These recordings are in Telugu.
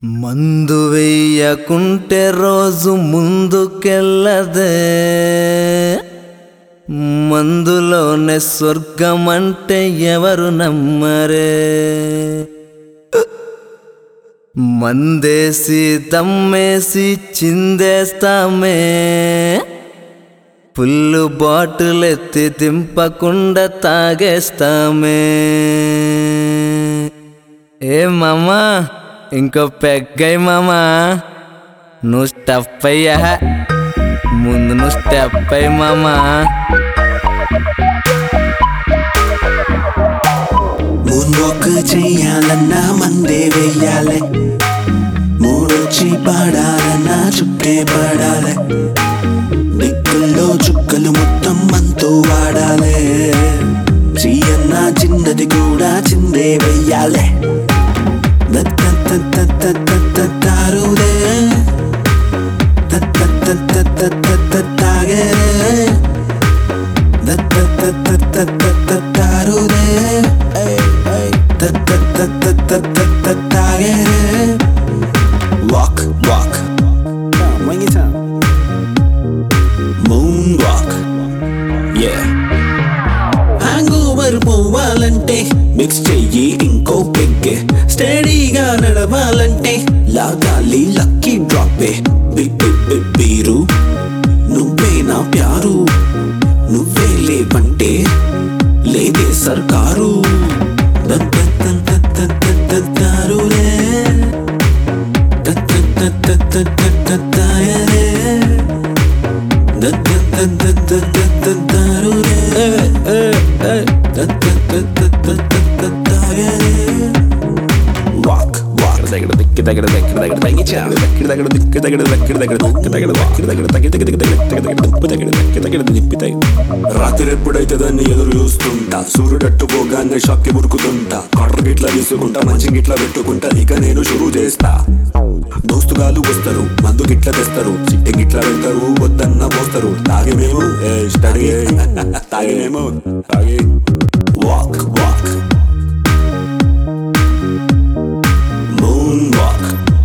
మందు వెయ్యకుంటే రోజు ముందుకెళ్ళదే మందులోనే స్వర్గం అంటే ఎవరు నమ్మరే మందేసి దమ్మేసి చిందేస్తామే ఫుల్లు బాటిల్ ఎత్తి దింపకుండా తాగేస్తామే ఏ మామా ఇంకో పెగ్గై మామా నువ్వు స్టెప్ అయ్యా ముందు నువ్వు స్టెప్ అయ్యి మామా మూన్ వాక్ చెయ్యాలన్నా మందే వెయ్యాలే మూడొచ్చి పాడాలన్నా చుట్టే పడాలే దిక్కుల్లో చుక్కలు మొత్తం మనతో వాడాలే చీయన్న చిన్నది కూడా చిందే వెయ్యాలే దత్తరుదే తాగరే దత్తరుదే Walk, walk. Bring it up. Moonwalk. Yeah. Hangover పోవాలంటే మిక్స్ చెయ్యి ఇంకో పెగ్గే స్టడీగా నడవాలంటే లాగాలి లక్కీ డ్రాప్ బీరు నువ్వే నా ప్యారు నువ్వే లేవంటే లేదే సర్కారు దత్తరులే దత్తరులే Walk, walk. రాత్రి ఎప్పుడైతే దాన్ని ఎదురు చూస్తుంటా సూర్యుడట్టు పోగానే షాక్కి ఉరుకుతుంటా కాటర్ గిట్లా తీసుకుంటా మంచి గిట్లా పెట్టుకుంటా ఇక నేను షురూ చేస్తా దోస్తుగాలు వస్తారు మందు గిట్ల తెస్తారు చిట్టి గిట్ల వెళ్తారు వద్దన్న పోస్తారు తాగేమేమో ఏ స్టడీ తాగేమేమో తాగే వాక్ వాక్ మూన్ వాక్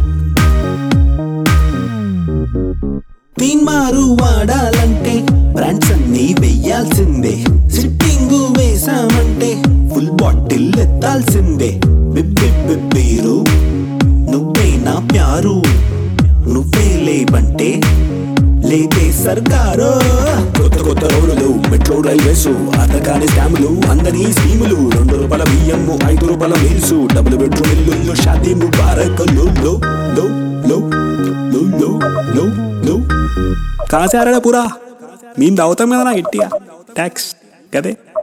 తీన్మారు వాడాలంటే బ్రాండ్స్ అన్ని వెయ్యాల్సిందే సిట్టింగ్ వేసామంటే ఫుల్ బాటిల్ ఎత్తాల్సిందే బిబ్బిబ్బిబ్బీరు నువ్వే నా ప్యారు నువ్వే లేవంటే లేదే సర్కారు కొత్త కొత్త రోడ్లు మెట్రో రైల్వేస్ అతకాని స్కాములు అందని స్కీములు రెండు రూపాయల బియ్యము ఐదు రూపాయల మీల్స్ డబుల్ బెడ్రూమ్ ఇల్లు షాదీ ముబారక్ లో లో లో లో లో లో లో లో కాసారా పూరా మేము తాగుతాం కదా నా గట్టిగా ట్యాక్స్ కదే